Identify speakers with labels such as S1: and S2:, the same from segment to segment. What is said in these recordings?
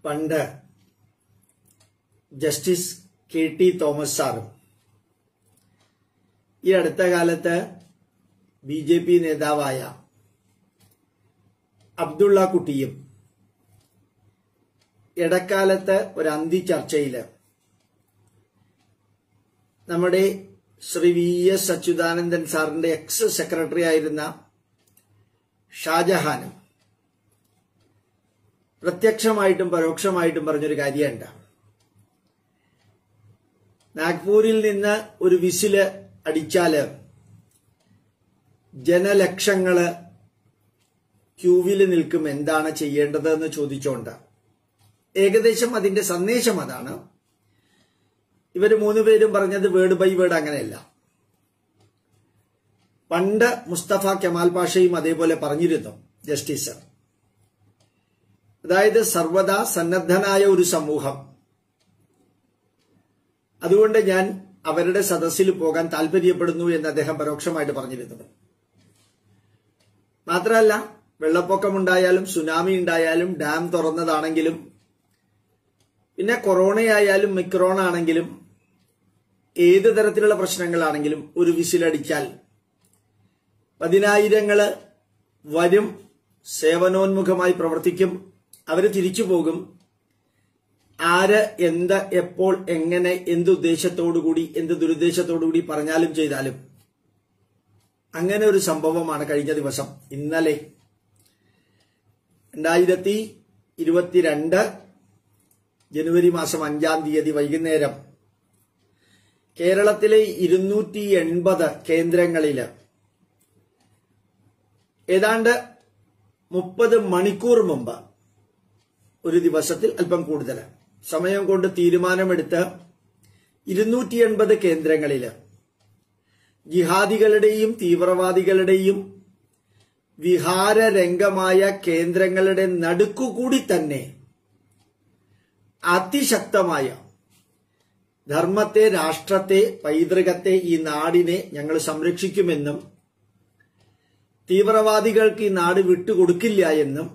S1: പണ്ട് justice K T Thomas സാറും ഈ അടുത്ത കാലത്ത് ബി ജെ പി നേതാവായ അബ്ദുള്ള കുട്ടിയും ഇടക്കാലത്ത് ഒരു അന്തി ചർച്ചയില് നമ്മുടെ ശ്രീ വി എസ് അച്യുതാനന്ദൻ സാറിന്റെ എക്സ് സെക്രട്ടറി ആയിരുന്ന ഷാജഹാനും പ്രത്യക്ഷമായിട്ടും പരോക്ഷമായിട്ടും പറഞ്ഞൊരു കാര്യമുണ്ട് നാഗ്പൂരിൽ നിന്ന് ഒരു വിസില് അടിച്ചാല് ജനലക്ഷങ്ങള് ക്യൂവില് നിൽക്കും എന്താണ് ചെയ്യേണ്ടതെന്ന് ചോദിച്ചോണ്ട് ഏകദേശം അതിന്റെ സന്ദേശം അതാണ് ഇവര് മൂന്നുപേരും പറഞ്ഞത് വേർഡ് ബൈ വേർഡ് അങ്ങനെയല്ല പണ്ട് മുസ്തഫ കമാൽ പാഷയും അതേപോലെ പറഞ്ഞിരുന്നു ജസ്റ്റിസ് അതായത് സർവദാ സന്നദ്ധനായ ഒരു സമൂഹം അതുകൊണ്ട് ഞാൻ അവരുടെ സദസ്സിൽ പോകാൻ താല്പര്യപ്പെടുന്നു എന്ന് അദ്ദേഹം പരോക്ഷമായിട്ട് പറഞ്ഞിരുന്നത് മാത്രമല്ല വെള്ളപ്പൊക്കമുണ്ടായാലും സുനാമി ഉണ്ടായാലും ഡാം തുറന്നതാണെങ്കിലും പിന്നെ കൊറോണയായാലും മിക്രോൺ ആണെങ്കിലും ഏത് തരത്തിലുള്ള പ്രശ്നങ്ങളാണെങ്കിലും ഒരു വിസിലടിച്ചാൽ പതിനായിരങ്ങള് വരും സേവനോന്മുഖമായി പ്രവർത്തിക്കും അവര് തിരിച്ചു പോകും ആര് എന്ത് എപ്പോൾ എങ്ങനെ എന്ത് ഉദ്ദേശത്തോടുകൂടി എന്ത് ദുരുദ്ദേശത്തോടുകൂടി പറഞ്ഞാലും ചെയ്താലും അങ്ങനെ ഒരു സംഭവമാണ് കഴിഞ്ഞ ദിവസം ഇന്നലെ രണ്ടായിരത്തി ഇരുപത്തിരണ്ട് ജനുവരി മാസം അഞ്ചാം തീയതി വൈകുന്നേരം കേരളത്തിലെ ഇരുന്നൂറ്റി എൺപത് കേന്ദ്രങ്ങളില് ഏതാണ്ട് മുപ്പത് മണിക്കൂർ മുമ്പ് ഒരു ദിവസത്തിൽ അല്പം കൂടുതൽ സമയം കൊണ്ട് തീരുമാനമെടുത്ത് ഇരുന്നൂറ്റി എൺപത് കേന്ദ്രങ്ങളില് ജിഹാദികളുടെയും തീവ്രവാദികളുടെയും വിഹാരരംഗമായ കേന്ദ്രങ്ങളുടെ നടുക്കുകൂടി തന്നെ അതിശക്തമായ ധർമ്മത്തെ രാഷ്ട്രത്തെ പൈതൃകത്തെ ഈ നാടിനെ ഞങ്ങൾ സംരക്ഷിക്കുമെന്നും തീവ്രവാദികൾക്ക് ഈ നാട് വിട്ടുകൊടുക്കില്ല എന്നും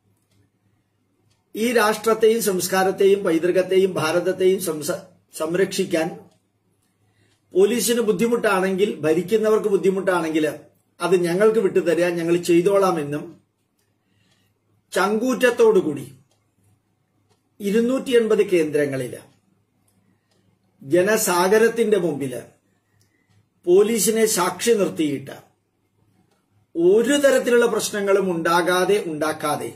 S1: ഈ രാഷ്ട്രത്തെയും സംസ്കാരത്തെയും പൈതൃകത്തെയും ഭാരതത്തെയും സംരക്ഷിക്കാൻ പോലീസിന് ബുദ്ധിമുട്ടാണെങ്കിൽ ഭരിക്കുന്നവർക്ക് ബുദ്ധിമുട്ടാണെങ്കിൽ അത് ഞങ്ങൾക്ക് വിട്ടുതരാൻ ഞങ്ങൾ ചെയ്തോളാമെന്നും ചങ്കൂറ്റത്തോടുകൂടി ഇരുന്നൂറ്റി എൺപത് കേന്ദ്രങ്ങളില് ജനസാഗരത്തിന്റെ മുമ്പില് പോലീസിനെ സാക്ഷി നിർത്തിയിട്ട് ഒരു തരത്തിലുള്ള പ്രശ്നങ്ങളും ഉണ്ടാകാതെ ഉണ്ടാക്കാതെ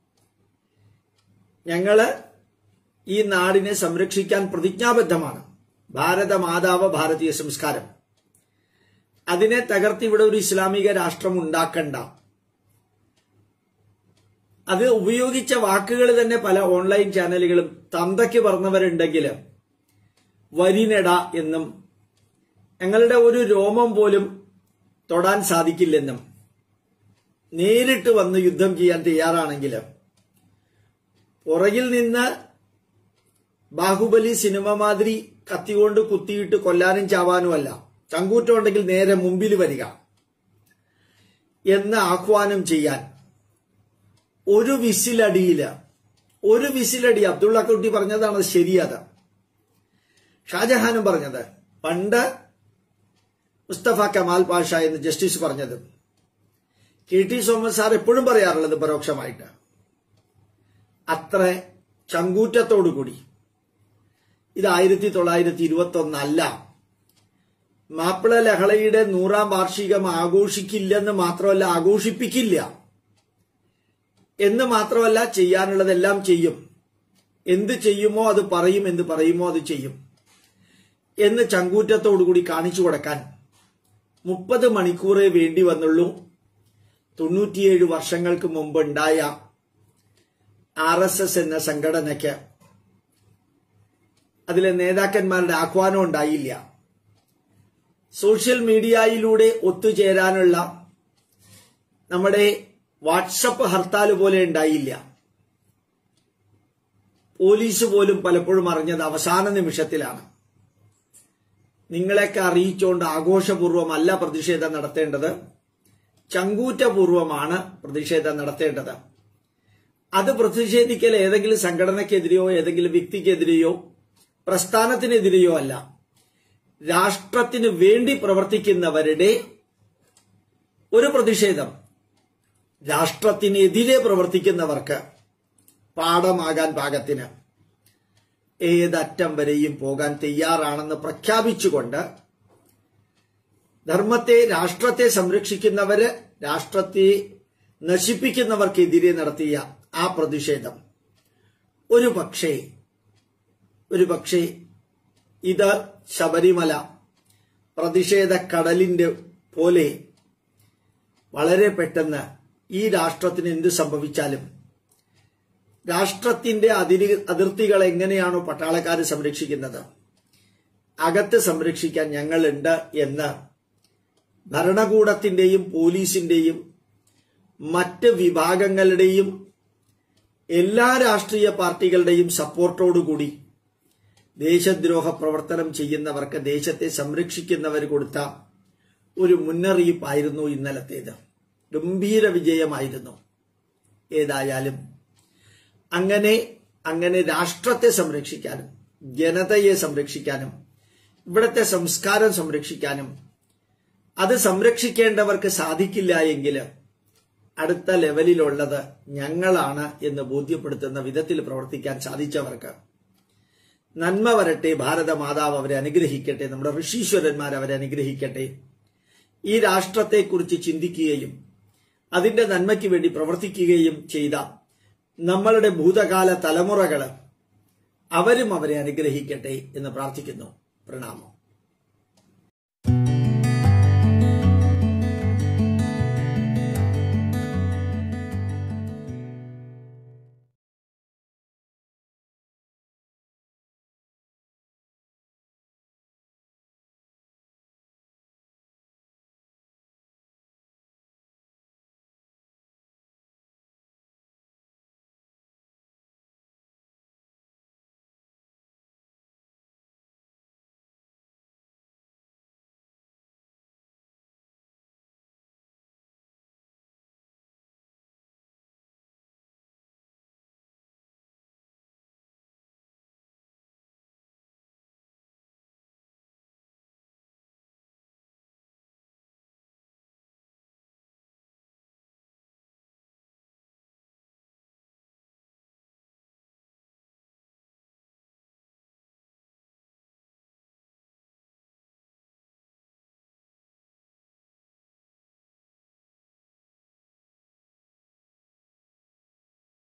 S1: ഞങ്ങള് ഈ നാടിനെ സംരക്ഷിക്കാൻ പ്രതിജ്ഞാബദ്ധമാണ് ഭാരതമാതാവ് ഭാരതീയ സംസ്കാരം അതിനെ തകർത്തി ഇവിടെ ഒരു ഇസ്ലാമിക രാഷ്ട്രം ഉണ്ടാക്കണ്ട അത് ഉപയോഗിച്ച വാക്കുകൾ തന്നെ പല ഓൺലൈൻ ചാനലുകളും തന്തയ്ക്ക് പറഞ്ഞവരുണ്ടെങ്കിൽ വരിനെട എന്നും ഞങ്ങളുടെ ഒരു രോമം പോലും തൊടാൻ സാധിക്കില്ലെന്നും നേരിട്ട് വന്ന് യുദ്ധം ചെയ്യാൻ തയ്യാറാണെങ്കിൽ പുറകിൽ നിന്ന് ബാഹുബലി സിനിമ മാതിരി കത്തികൊണ്ട് കുത്തിയിട്ട് കൊല്ലാനും ചാവാനുമല്ല ചങ്കൂറ്റം ഉണ്ടെങ്കിൽ നേരെ മുമ്പിൽ വരിക എന്ന് ആഹ്വാനം ചെയ്യാൻ ഒരു വിസിലടിയില് ഒരു വിസിലടി അബ്ദുള്ള കുട്ടി പറഞ്ഞതാണ് ശരിയത് ഷാജഹാനും പറഞ്ഞത് പണ്ട് മുസ്തഫ കമാൽ പാഷ എന്ന് ജസ്റ്റിസ് പറഞ്ഞത് കെ ടി സോമൻ സാർ എപ്പോഴും പറയാറുള്ളത് പരോക്ഷമായിട്ട് അത്ര ചങ്കൂറ്റത്തോടുകൂടി ഇത് ആയിരത്തി തൊള്ളായിരത്തി ഇരുപത്തി ഒന്നല്ല മാപ്പിള ലഹളയുടെ നൂറാം വാർഷികം ആഘോഷിക്കില്ലെന്ന് മാത്രമല്ല ആഘോഷിപ്പിക്കില്ല എന്ന് മാത്രമല്ല ചെയ്യാനുള്ളതെല്ലാം ചെയ്യും എന്ത് ചെയ്യുമോ അത് പറയും എന്ത് പറയുമോ അത് ചെയ്യും എന്ന് ചങ്കൂറ്റത്തോടുകൂടി കാണിച്ചു കൊടുക്കാൻ മുപ്പത് മണിക്കൂറേ വേണ്ടി വന്നുള്ളൂ തൊണ്ണൂറ്റിയേഴ് വർഷങ്ങൾക്ക് മുമ്പ് ഉണ്ടായ ആർ എസ് എസ് എന്ന സംഘടനയ്ക്ക് അതിലെ നേതാക്കന്മാരുടെ ആഹ്വാനം ഉണ്ടായില്ല സോഷ്യൽ മീഡിയയിലൂടെ ഒത്തുചേരാനുള്ള നമ്മുടെ വാട്സപ്പ് ഹർത്താൽ പോലെ ഉണ്ടായില്ല പോലീസ് പോലും പലപ്പോഴും അറിഞ്ഞത് അവസാന നിമിഷത്തിലാണ് നിങ്ങളെയൊക്കെ അറിയിച്ചുകൊണ്ട് ആഘോഷപൂർവ്വമല്ല പ്രതിഷേധം നടത്തേണ്ടത് ചങ്കൂറ്റപൂർവമാണ് പ്രതിഷേധം നടത്തേണ്ടത് അത് പ്രതിഷേധിക്കൽ ഏതെങ്കിലും സംഘടനയ്ക്കെതിരെയോ ഏതെങ്കിലും വ്യക്തിക്കെതിരെയോ പ്രസ്ഥാനത്തിനെതിരെയോ അല്ല രാഷ്ട്രത്തിന് വേണ്ടി പ്രവർത്തിക്കുന്നവരുടെ ഒരു പ്രതിഷേധം രാഷ്ട്രത്തിനെതിരെ പ്രവർത്തിക്കുന്നവർക്ക് പാഠമാകാൻ പാകത്തിന് ഏതറ്റം വരെയും പോകാൻ തയ്യാറാണെന്ന് പ്രഖ്യാപിച്ചുകൊണ്ട് ധർമ്മത്തെ രാഷ്ട്രത്തെ സംരക്ഷിക്കുന്നവര് രാഷ്ട്രത്തെ നശിപ്പിക്കുന്നവർക്കെതിരെ നടത്തിയ ആ പ്രതിഷേധം ഒരു പക്ഷേ ഒരു പക്ഷേ ഇത് ശബരിമല പ്രതിഷേധ കടലിന്റെ പോലെ വളരെ പെട്ടെന്ന് ഈ രാഷ്ട്രത്തിന് എന്ത് സംഭവിച്ചാലും രാഷ്ട്രത്തിന്റെ അതിരി അതിർത്തികൾ എങ്ങനെയാണോ പട്ടാളക്കാർ സംരക്ഷിക്കുന്നത് അകത്ത് സംരക്ഷിക്കാൻ ഞങ്ങളുണ്ട് എന്ന് ഭരണകൂടത്തിന്റെയും പോലീസിന്റെയും മറ്റ് വിഭാഗങ്ങളുടെയും എല്ലാ രാഷ്ട്രീയ പാർട്ടികളുടെയും സപ്പോർട്ടോടുകൂടി ദേശദ്രോഹ പ്രവർത്തനം ചെയ്യുന്നവർക്ക് ദേശത്തെ സംരക്ഷിക്കുന്നവർ കൊടുത്ത ഒരു മുന്നറിയിപ്പായിരുന്നു ഇന്നലത്തേത് ഗംഭീര വിജയമായിരുന്നു ഏതായാലും അങ്ങനെ അങ്ങനെ രാഷ്ട്രത്തെ സംരക്ഷിക്കാനും ജനതയെ സംരക്ഷിക്കാനും ഇവിടത്തെ സംസ്കാരം സംരക്ഷിക്കാനും അത് സംരക്ഷിക്കേണ്ടവർക്ക് സാധിക്കില്ല എങ്കിൽ അടുത്ത ലെവലിലുള്ളത് ഞങ്ങളാണ് എന്ന് ബോധ്യപ്പെടുത്തുന്ന വിധത്തിൽ പ്രവർത്തിക്കാൻ സാധിച്ചവർക്ക് നന്മ വരട്ടെ ഭാരത മാതാവ് അവരെ അനുഗ്രഹിക്കട്ടെ നമ്മുടെ ഋഷീശ്വരന്മാർ അവരെ അനുഗ്രഹിക്കട്ടെ ഈ രാഷ്ട്രത്തെക്കുറിച്ച് ചിന്തിക്കുകയും അതിന്റെ നന്മയ്ക്ക് വേണ്ടി പ്രവർത്തിക്കുകയും ചെയ്ത നമ്മളുടെ ഭൂതകാല തലമുറകള് അവരും അവരെ അനുഗ്രഹിക്കട്ടെ എന്ന് പ്രാർത്ഥിക്കുന്നു പ്രണാമം